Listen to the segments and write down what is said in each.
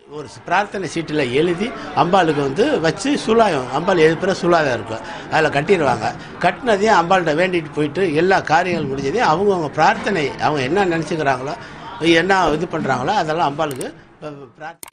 ஒரு பிரார்த்தனை சீட்டில் எழுதி அம்பாளுக்கு வந்து வச்சு சுலாயம் அம்பாள் எழுப்புற சுலாயம் இருக்கும் அதில் கட்டிடுவாங்க கட்டினதையும் அம்பாள்கிட்ட வேண்டிட்டு போயிட்டு எல்லா காரியங்கள் முடிஞ்சதையும் அவங்கவுங்க பிரார்த்தனை அவங்க என்ன நினச்சிக்கிறாங்களோ என்ன இது பண்ணுறாங்களோ அதெல்லாம் அம்பாளுக்கு பிரார்த்தனை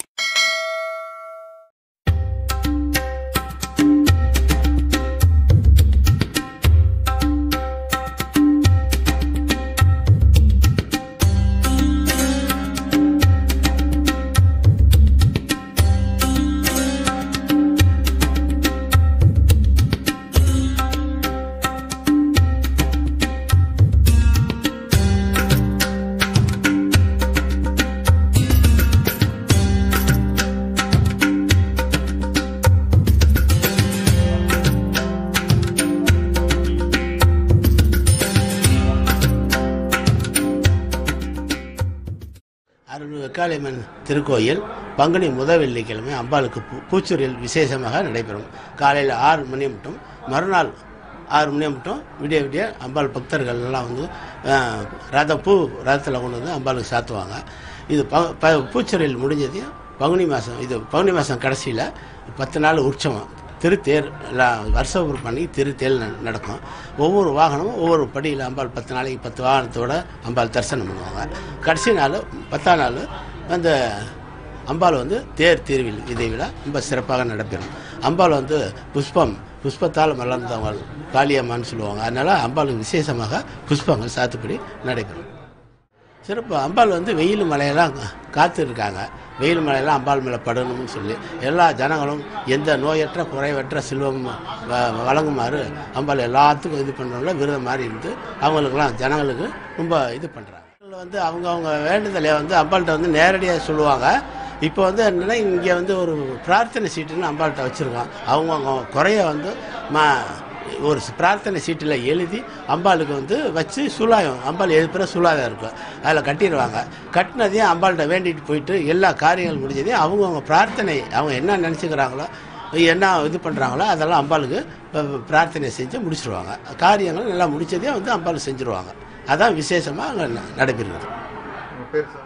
அருள் வெக்காளியம்மன் திருக்கோயில் பங்குனி முத வெள்ளிக்கிழமை அம்பாளுக்கு பூ பூச்சூரில் விசேஷமாக நடைபெறும் காலையில் ஆறு மணி மட்டும் மறுநாள் ஆறு மணி மட்டும் விடிய விடிய அம்பாள் பக்தர்கள் எல்லாம் வந்து அஹ், ரத பூ ரதத்தில் கொண்டு வந்து அம்பாளுக்கு சாத்துவாங்க இது ப ப பூச்சொரியில் முடிஞ்சதையும் பங்குனி மாதம் இது பங்குனி மாதம் கடைசியில் பத்து நாள் உற்சவம் திருத்தேர் எல்லாம் வருஷம் ஒரு பண்ணி திருத்தேர் ந- நடக்கும் ஒவ்வொரு வாகனமும் ஒவ்வொரு படியில் அம்பாள் பத்து நாளைக்கு பத்து வாகனத்தோட அம்பாள் தரிசனம் பண்ணுவாங்க கடைசி நாள் பத்தாம் நாள் அந்த அம்பாள் வந்து தேர் திருவில் இதை விட ரொம்ப சிறப்பாக நடைபெறும் அம்பாள் வந்து புஷ்பம் புஷ்பத்தால் மலர்ந்தவங்கள் காளியம்மான்னு சொல்லுவாங்க அதனால அம்பாளுக்கு விசேஷமாக புஷ்பங்கள் சாத்துப்படி நடைபெறும் சிறப்பு அம்பாள் வந்து வெயில் மழையெல்லாம் காத்து இருக்காங்க வெயில் மழையெல்லாம் அம்பாள் மேலே படணும்னு சொல்லி எல்லா ஜனங்களும் எந்த நோயற்ற குறைவற்ற செல்வம் வ- வழங்குமாறு அம்பாள் எல்லாத்துக்கும் இது பண்ணுறவங்கள விரதம் மாதிரி இருந்து அவங்களுக்கெல்லாம் ஜனங்களுக்கு ரொம்ப இது பண்ணுறாங்க வந்து அவங்க அவங்க வேண்டுதலை வந்து அம்பாள்கிட்ட வந்து நேரடியாக சொல்லுவாங்க இப்போ வந்து என்னன்னா இங்கே வந்து ஒரு பிரார்த்தனை சீட்டுன்னு அம்பாள்கிட்ட வச்சுருக்கோம் அவங்கவுங்க குறைய வந்து மா ஒரு பிரார்த்தனை சீட்டில் எழுதி அம்பாளுக்கு வந்து வச்சு சுலாயம் அம்பாள் எழுப்புற சுலாயம் இருக்கும் அதில் கட்டிடுவாங்க கட்டினதையும் அம்பாள்கிட்ட வேண்டிட்டு போயிட்டு எல்லா காரியங்கள் முடிஞ்சதையும் அவங்கவுங்க பிரார்த்தனை அவங்க என்ன நினச்சிக்கிறாங்களோ என்ன இது பண்ணுறாங்களோ அதெல்லாம் அம்பாளுக்கு ப- பிரார்த்தனை செஞ்சு முடிச்சிருவாங்க காரியங்கள் நல்லா முடிச்சதையும் வந்து அம்பாள் செஞ்சுருவாங்க அதான் விசேஷமாக அங்கே நடைபெறுகிறது உங்க பேர் சார்